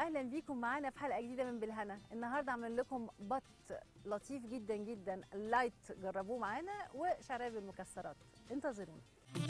اهلا بيكم معانا في حلقه جديده من بالهنا النهارده عاملين لكم بط لطيف جدا جدا لايت جربوه معانا وشراب المكسرات انتظرونا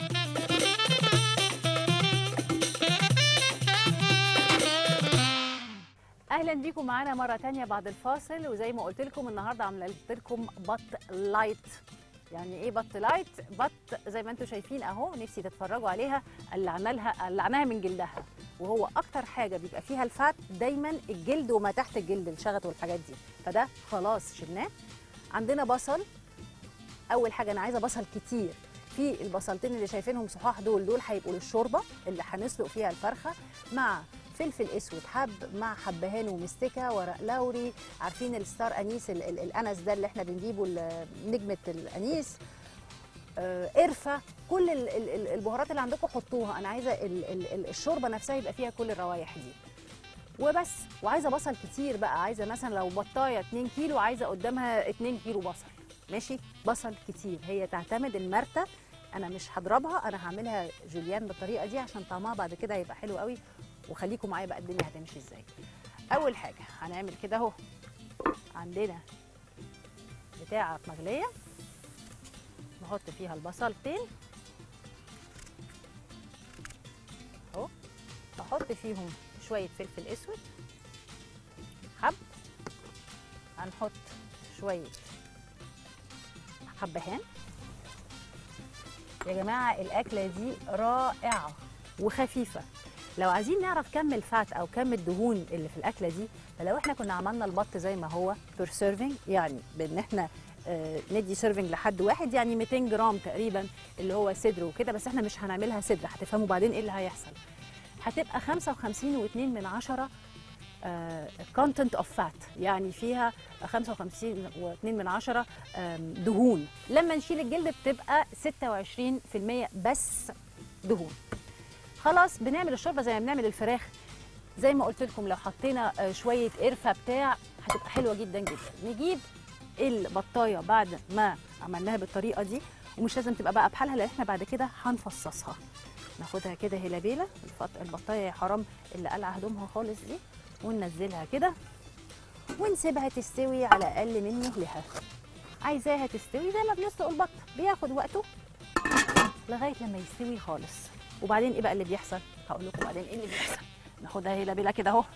اهلا بيكم معانا مره تانية بعد الفاصل وزي ما قلت لكم النهارده عامله لكم بط لايت يعني ايه بط لايت بط زي ما انتم شايفين اهو نفسي تتفرجوا عليها قلعنا لها قلعناها من جلدها وهو اكتر حاجه بيبقى فيها الفات دايما الجلد وما تحت الجلد الشغط والحاجات دي فده خلاص شلناه عندنا بصل اول حاجه انا عايزه بصل كتير في البصلتين اللي شايفينهم صحاح دول دول هيبقوا للشوربه اللي هنسلق فيها الفرخه مع فلفل اسود حب مع حبهان ومستكه ورق لوري عارفين الستار انيس ال- ال- الانس ده اللي احنا بنجيبه ال- نجمه الانيس آه، قرفه كل ال- ال- ال- البهارات اللي عندكم حطوها انا عايزه ال- ال- ال- الشوربه نفسها يبقى فيها كل الروايح دي وبس وعايزه بصل كتير بقى عايزه مثلا لو بطايه 2 كيلو عايزه قدامها 2 كيلو بصل ماشي بصل كتير هي تعتمد المرته انا مش هضربها انا هعملها جوليان بالطريقه دي عشان طعمها بعد كده هيبقى حلو قوي وخليكم معايا بقى الدنيا هتمشي ازاي اول حاجه هنعمل كده اهو عندنا بتاعه مغليه نحط فيها البصلتين اهو نحط فيهم شويه فلفل اسود حب هنحط شويه حبهان يا جماعه الاكله دي رائعه وخفيفه لو عايزين نعرف كم الفات او كم الدهون اللي في الاكله دي فلو احنا كنا عملنا البط زي ما هو بير سيرفينج يعني بان احنا آه، ندي سيرفينج لحد واحد يعني 200 جرام تقريبا اللي هو صدر وكده بس احنا مش هنعملها صدر هتفهموا بعدين ايه اللي هيحصل هتبقى 55 و2 من عشرة كونتنت اوف فات يعني فيها 55 و2 من عشرة آم، دهون لما نشيل الجلد بتبقى 26% بس دهون خلاص بنعمل الشوربه زي ما بنعمل الفراخ زي ما قلت لكم لو حطينا آه، شويه قرفه بتاع هتبقى حلوه جدا جدا نجيب البطايه بعد ما عملناها بالطريقه دي ومش لازم تبقى بقى بحالها لان احنا بعد كده هنفصصها ناخدها كده هلابيله الفط- البطايه يا حرام اللي قلع هدومها خالص دي وننزلها كده ونسيبها تستوي على اقل من مهلها عايزاها تستوي زي ما بنسلق البط بياخد وقته لغايه لما يستوي خالص وبعدين ايه بقى اللي بيحصل هقول لكم بعدين ايه اللي بيحصل ناخدها هلابيله كده اهو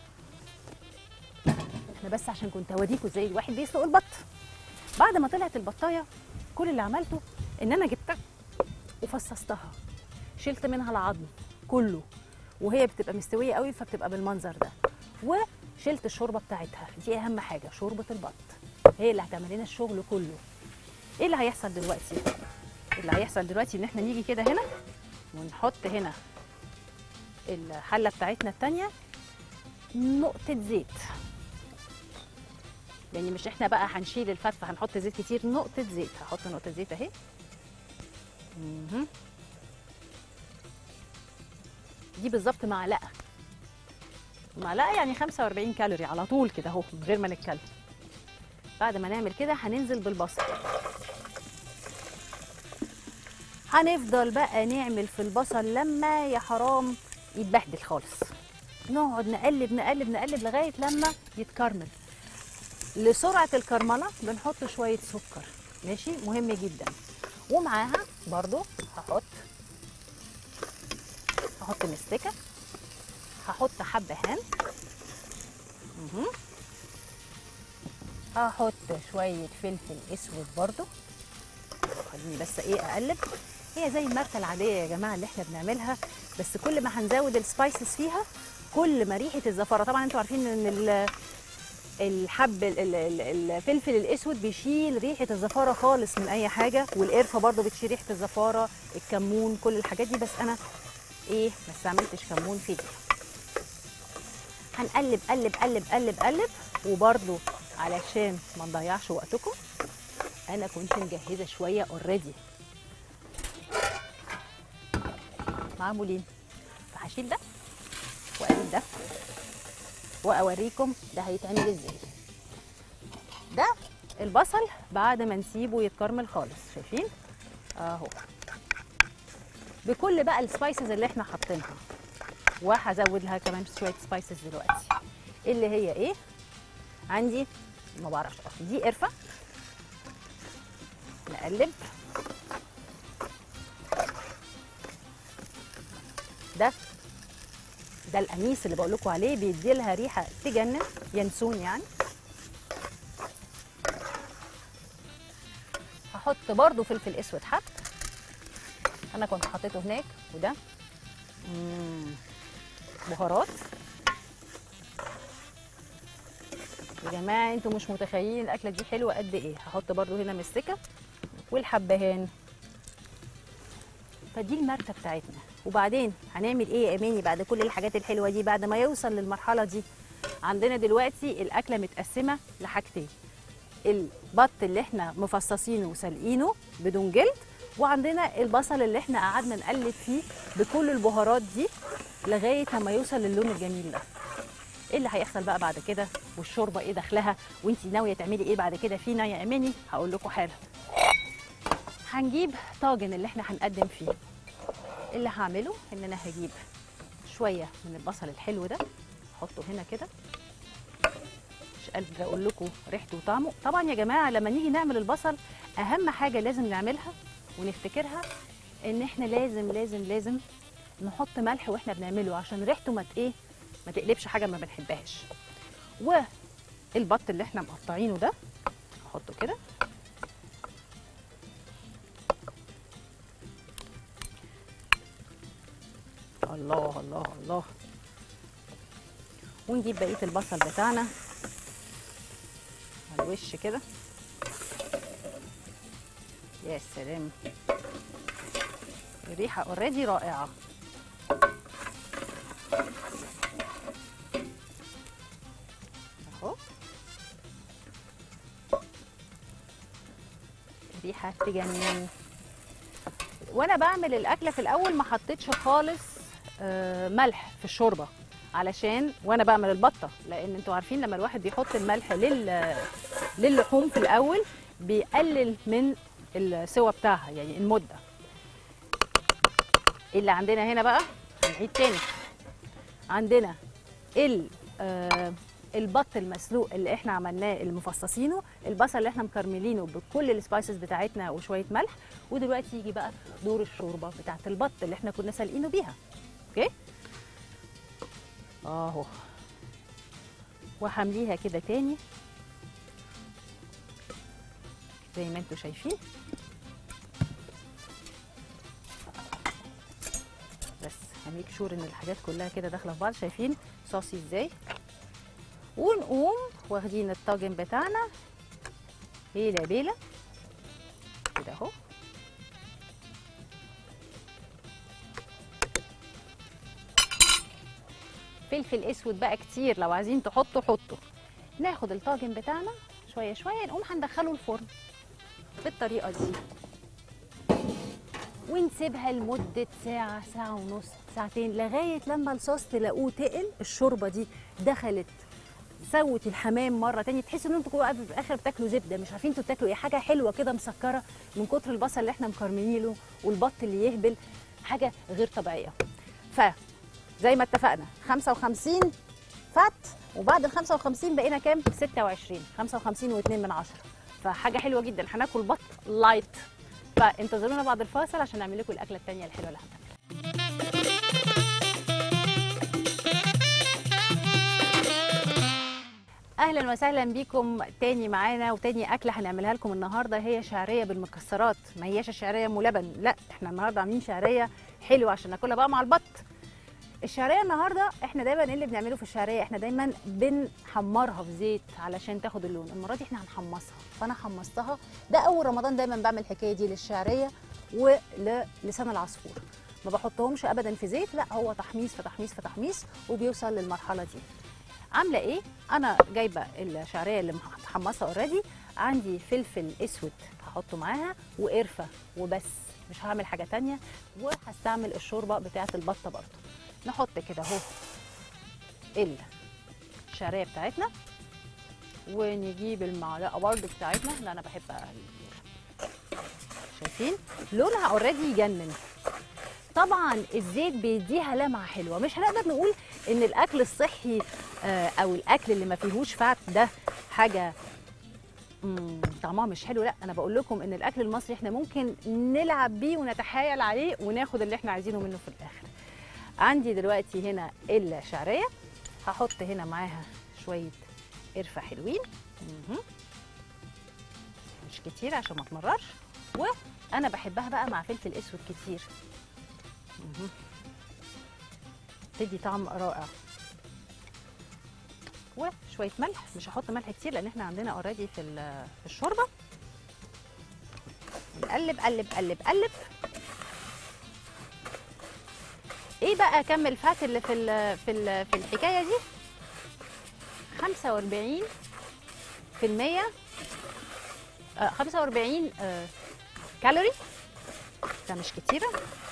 احنا بس عشان كنت اوريكم ازاي الواحد بيسلق البط بعد ما طلعت البطايه كل اللي عملته ان انا جبتها وفصصتها شلت منها العظم كله وهي بتبقى مستويه قوي فبتبقى بالمنظر ده وشلت الشوربه بتاعتها دي اهم حاجه شوربه البط هي اللي هتعمل لنا الشغل كله ايه اللي هيحصل دلوقتي اللي هيحصل دلوقتي ان احنا نيجي كده هنا ونحط هنا الحله بتاعتنا التانية نقطه زيت يعني مش احنا بقى هنشيل الفت فهنحط زيت كتير نقطه زيت هحط نقطه زيت اهي مهم. دي بالظبط معلقه معلقه يعني 45 كالوري على طول كده اهو من غير ما نتكلم بعد ما نعمل كده هننزل بالبصل هنفضل بقى نعمل في البصل لما يا حرام يتبهدل خالص نقعد نقلب نقلب نقلب لغايه لما يتكرمل لسرعه الكرمله بنحط شويه سكر ماشي مهم جدا ومعاها برضو هحط هحط مستكه هحط حبهان مهم. هحط شويه فلفل اسود برضو خليني بس ايه اقلب هي زي المرته العاديه يا جماعه اللي احنا بنعملها بس كل ما هنزود السبايسز فيها كل ما ريحه الزفاره طبعا انتوا عارفين ان ال- الحب ال- ال- ال- الفلفل الاسود بيشيل ريحه الزفاره خالص من اي حاجه والقرفه برضو بتشيل ريحه الزفاره الكمون كل الحاجات دي بس انا ايه ما استعملتش كمون في دي هنقلب قلب قلب قلب قلب وبرضو علشان ما نضيعش وقتكم انا كنت مجهزه شويه اوريدي معمولين فهشيل ده واجيب ده واوريكم ده هيتعمل ازاي ده البصل بعد ما نسيبه يتكرمل خالص شايفين اهو بكل بقى السبايسز اللي احنا حاطينها وهزود لها كمان شويه سبايسز دلوقتي اللي هي ايه عندي ما بعرفش دي قرفه نقلب ده ده الانيس اللي بقول لكم عليه بيدي لها ريحه تجنن ينسون يعني هحط برضو فلفل اسود حب انا كنت حطيته هناك وده مم. بهارات يا جماعه انتوا مش متخيلين الاكله دي حلوه قد ايه هحط برضو هنا مستكه والحبهان فدي الماركه بتاعتنا وبعدين هنعمل ايه يا اماني بعد كل الحاجات الحلوه دي بعد ما يوصل للمرحله دي عندنا دلوقتي الاكله متقسمه لحاجتين البط اللي احنا مفصصينه وسلقينه بدون جلد وعندنا البصل اللي احنا قعدنا نقلب فيه بكل البهارات دي لغايه ما يوصل للون الجميل ده ايه اللي هيحصل بقى بعد كده والشوربه ايه دخلها وانت ناويه تعملي ايه بعد كده فينا يا اماني هقول لكم حالا هنجيب طاجن اللي احنا هنقدم فيه اللي هعمله ان انا هجيب شويه من البصل الحلو ده احطه هنا كده مش قادره اقول لكم ريحته وطعمه طبعا يا جماعه لما نيجي نعمل البصل اهم حاجه لازم نعملها ونفتكرها ان احنا لازم لازم لازم نحط ملح واحنا بنعمله عشان ريحته ما ايه ما تقلبش حاجه ما بنحبهاش والبط اللي احنا مقطعينه ده احطه كده الله الله الله ونجيب بقيه البصل بتاعنا على الوش كده يا سلام الريحه اوريدي رائعه اهو الريحه تجنن وانا بعمل الاكله في الاول ما حطيتش خالص آه، ملح في الشوربه علشان وانا بعمل البطه لان انتوا عارفين لما الواحد بيحط الملح لل للحوم في الاول بيقلل من السوى بتاعها يعني المده اللي عندنا هنا بقى هنعيد تاني عندنا ال آه، البط المسلوق اللي احنا عملناه اللي مفصصينه البصل اللي احنا مكرملينه بكل السبايسز بتاعتنا وشويه ملح ودلوقتي يجي بقى دور الشوربه بتاعت البط اللي احنا كنا سالقينه بيها اوكي اهو وهمليها كده تاني زي ما انتوا شايفين بس هميك شور ان الحاجات كلها كده داخله في بعض شايفين صوصي ازاي ونقوم واخدين الطاجن بتاعنا هيلا بيلا كده اهو فلفل اسود بقى كتير لو عايزين تحطوا حطوا ناخد الطاجن بتاعنا شويه شويه نقوم هندخله الفرن بالطريقه دي ونسيبها لمده ساعه ساعه ونص ساعتين لغايه لما الصوص تلاقوه تقل الشوربه دي دخلت سوت الحمام مره تانية تحسوا ان انتوا بقى في الاخر بتاكلوا زبده مش عارفين انتوا بتاكلوا ايه حاجه حلوه كده مسكره من كتر البصل اللي احنا مكرملينه والبط اللي يهبل حاجه غير طبيعيه ف زي ما اتفقنا 55 فات وبعد ال 55 بقينا كام 26 55 و2 من عشرة فحاجه حلوه جدا هناكل بط لايت فانتظرونا بعد الفاصل عشان نعمل لكم الاكله الثانيه الحلوه اللي هنعملها اهلا وسهلا بيكم تاني معانا وتاني اكله هنعملها لكم النهارده هي شعريه بالمكسرات ما هياش الشعريه ام لبن لا احنا النهارده عاملين شعريه حلوه عشان ناكلها بقى مع البط الشعريه النهارده احنا دايما ايه اللي بنعمله في الشعريه احنا دايما بنحمرها في زيت علشان تاخد اللون المره دي احنا هنحمصها فانا حمصتها ده اول رمضان دايما بعمل الحكايه دي للشعريه وللسان العصفور ما بحطهمش ابدا في زيت لا هو تحميص في تحميص في تحميص وبيوصل للمرحله دي عامله ايه انا جايبه الشعريه اللي محمصه اوريدي عندي فلفل اسود هحطه معاها وقرفه وبس مش هعمل حاجه تانية وهستعمل الشوربه بتاعه البطه برضه نحط كده اهو الشعريه بتاعتنا ونجيب المعلقه برضه بتاعتنا اللي انا بحب شايفين لونها اوريدي يجنن طبعا الزيت بيديها لمعه حلوه مش هنقدر نقول ان الاكل الصحي آه، او الاكل اللي ما فيهوش فات ده حاجه مم، طعمها مش حلو لا انا بقول لكم ان الاكل المصري احنا ممكن نلعب بيه ونتحايل عليه وناخد اللي احنا عايزينه منه في الاخر عندي دلوقتي هنا الشعريه هحط هنا معاها شويه قرفه حلوين مهم. مش كتير عشان ما تمررش وانا بحبها بقى مع فلفل اسود كتير مهم. تدي طعم رائع وشويه ملح مش هحط ملح كتير لان احنا عندنا اوريدي في ال- في الشوربه نقلب قلب قلب قلب ايه بقى كم الفات اللي في ال في ال في الحكايه دي 45 في المية آه 45 آه كالوري ده مش كتيره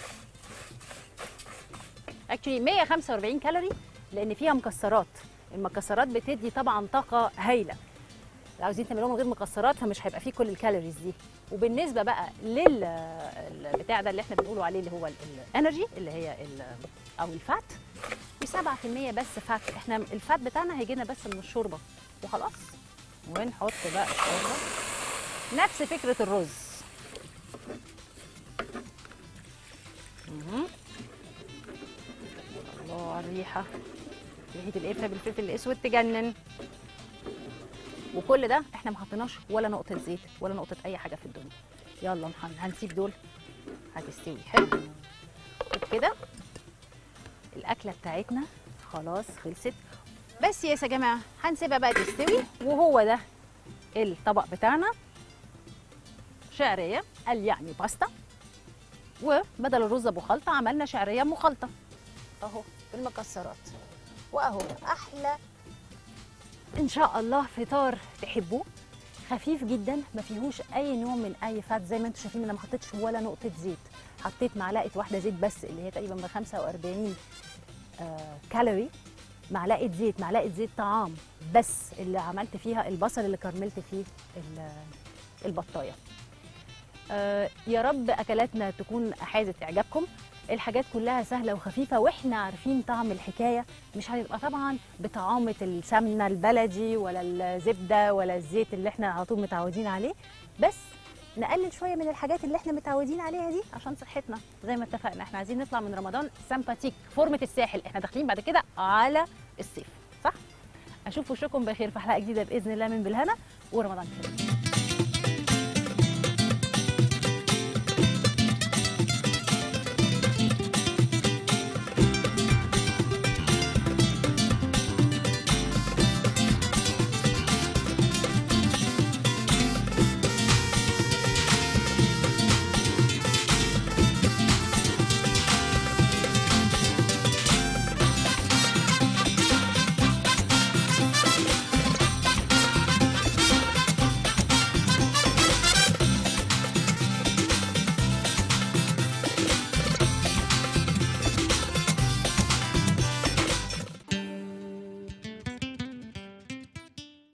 اكشلي 145 كالوري لان فيها مكسرات المكسرات بتدي طبعا طاقه هايله لو عاوزين تعملوها من غير مكسرات فمش هيبقى فيه كل الكالوريز دي وبالنسبه بقى لل البتاع ده اللي احنا بنقوله عليه اللي هو ال- الانرجي اللي هي ال- او الفات و7% بس فات احنا الفات بتاعنا هيجي لنا بس من الشوربه وخلاص ونحط بقى الشوربه نفس فكره الرز مهم. الله على الريحه ريحه القرفه بالفلفل الاسود تجنن وكل ده احنا ما حطيناش ولا نقطه زيت ولا نقطه اي حاجه في الدنيا يلا محمد هنسيب دول هتستوي حلو وبكده الاكله بتاعتنا خلاص خلصت بس يا جماعه هنسيبها بقى تستوي وهو ده الطبق بتاعنا شعريه قال يعني باستا وبدل الرز ابو خلطه عملنا شعريه مخلطه اهو بالمكسرات واهو احلى ان شاء الله فطار تحبوه خفيف جدا ما فيهوش اي نوع من اي فات زي ما انتم شايفين انا ما حطيتش ولا نقطه زيت حطيت معلقه واحده زيت بس اللي هي تقريبا ب 45 آه كالوري معلقه زيت معلقه زيت طعام بس اللي عملت فيها البصل اللي كرملت فيه ال- البطايه آه يا رب اكلاتنا تكون حازت اعجابكم الحاجات كلها سهله وخفيفه واحنا عارفين طعم الحكايه مش هيبقى طبعا بطعامه السمنه البلدي ولا الزبده ولا الزيت اللي احنا على طول متعودين عليه بس نقلل شويه من الحاجات اللي احنا متعودين عليها دي عشان صحتنا زي ما اتفقنا احنا عايزين نطلع من رمضان سامباتيك فورمه الساحل احنا داخلين بعد كده على الصيف صح اشوف وشكم بخير في حلقه جديده باذن الله من بالهنا ورمضان كريم